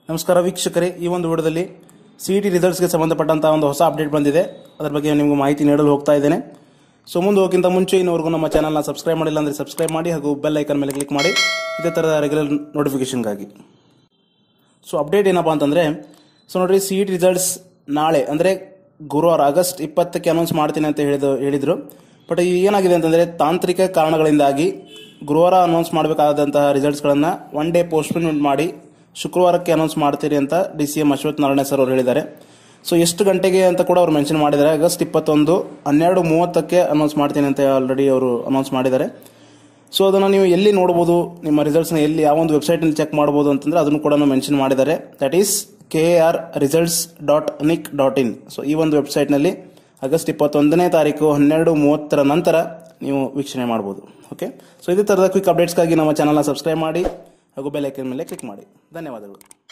ನಮಸ್ಕಾರ ವೀಕ್ಷಕರೇ ಈ ಒಂದು ವಿಡಿಯೋದಲ್ಲಿ ಸಿ ಇ ಟಿ ರಿಸಲ್ಟ್ಸ್ಗೆ ಸಂಬಂಧಪಟ್ಟಂತಹ ಒಂದು ಹೊಸ ಅಪ್ಡೇಟ್ ಬಂದಿದೆ ಅದರ ಬಗ್ಗೆ ನಿಮಗೆ ಮಾಹಿತಿ ನೀಡಲು ಹೋಗ್ತಾ ಇದ್ದೇನೆ ಸೊ ಮುಂದೆ ಹೋಗಿಂತ ಮುಂಚೆ ಇನ್ನೂವರೆಗೂ ನಮ್ಮ ಚಾನಲ್ನ ಸಬ್ಸ್ಕ್ರೈಬ್ ಮಾಡಿಲ್ಲ ಅಂದರೆ ಸಬ್ಸ್ಕ್ರೈಬ್ ಮಾಡಿ ಹಾಗೂ ಬೆಲ್ ಐಕನ್ ಮೇಲೆ ಕ್ಲಿಕ್ ಮಾಡಿ ಇದೇ ಥರದ ರೆಗ್ಯುಲರ್ ನೋಟಿಫಿಕೇಶನ್ಗಾಗಿ ಸೊ ಅಪ್ಡೇಟ್ ಏನಪ್ಪ ಅಂತಂದರೆ ಸೊ ನೋಡ್ರಿ ಸಿ ಇ ಟಿ ರಿಸಲ್ಟ್ಸ್ ನಾಳೆ ಅಂದರೆ ಗುರುವಾರ ಆಗಸ್ಟ್ ಇಪ್ಪತ್ತಕ್ಕೆ ಅನೌನ್ಸ್ ಮಾಡ್ತೀನಿ ಅಂತ ಹೇಳಿದ ಹೇಳಿದರು ಬಟ್ ಏನಾಗಿದೆ ಅಂತಂದರೆ ತಾಂತ್ರಿಕ ಕಾರಣಗಳಿಂದಾಗಿ ಗುರುವಾರ ಅನೌನ್ಸ್ ಮಾಡಬೇಕಾದಂತಹ ರಿಸಲ್ಟ್ಸ್ಗಳನ್ನು ಒನ್ ಡೇ ಪೋಸ್ಟ್ಪೋನ್ಮೆಂಟ್ ಮಾಡಿ ಶುಕ್ರವಾರಕ್ಕೆ ಅನೌನ್ಸ್ ಮಾಡ್ತೀರಿ ಅಂತ D C M Ashwath Narayana sir ಅವರು ಹೇಳಿದ್ದಾರೆ ಸೊ ಎಷ್ಟು ಗಂಟೆಗೆ ಅಂತ ಕೂಡ ಅವ್ರು ಮೆನ್ಷನ್ ಮಾಡಿದ್ದಾರೆ ಆಗಸ್ಟ್ ಇಪ್ಪತ್ತೊಂದು ಹನ್ನೆರಡು ಮೂವತ್ತಕ್ಕೆ ಅನೌನ್ಸ್ ಮಾಡ್ತೀನಿ ಅಂತ ಆಲ್ರೆಡಿ ಅವರು ಅನೌನ್ಸ್ ಮಾಡಿದ್ದಾರೆ ಸೊ ಅದನ್ನು ನೀವು ಎಲ್ಲಿ ನೋಡ್ಬೋದು ನಿಮ್ಮ ರಿಸಲ್ಟ್ಸ್ನ ಎಲ್ಲಿ ಯಾವ ಒಂದು ವೆಬ್ಸೈಟ್ನಲ್ಲಿ ಚೆಕ್ ಮಾಡ್ಬೋದು ಅಂತಂದ್ರೆ ಅದನ್ನು ಕೂಡ ಮೆನ್ಷನ್ ಮಾಡಿದ್ದಾರೆ that is K R results dot nic dot in so ಈ ಒಂದು ವೆಬ್ಸೈಟ್ನಲ್ಲಿ ಆಗಸ್ಟ್ ಇಪ್ಪತ್ತೊಂದನೇ ತಾರೀಕು ಹನ್ನೆರಡು ಮೂವತ್ತರ ನಂತರ ನೀವು ವೀಕ್ಷಣೆ ಮಾಡ್ಬೋದು ಓಕೆ ಸೊ ಇದೇ ಥರದ ಕ್ವಿಕ್ ಅಪ್ಡೇಟ್ಸ್ಗಾಗಿ ನಮ್ಮ ಚಾನಲ್ನ ಸಬ್ಸ್ಕ್ರೈಬ್ ಮಾಡಿ ಹಾಗೂ ಬೆಲ್ ಐಕನ್ ಮೇಲೆ ಕ್ಲಿಕ್ ಮಾಡಿ ಧನ್ಯವಾದಗಳು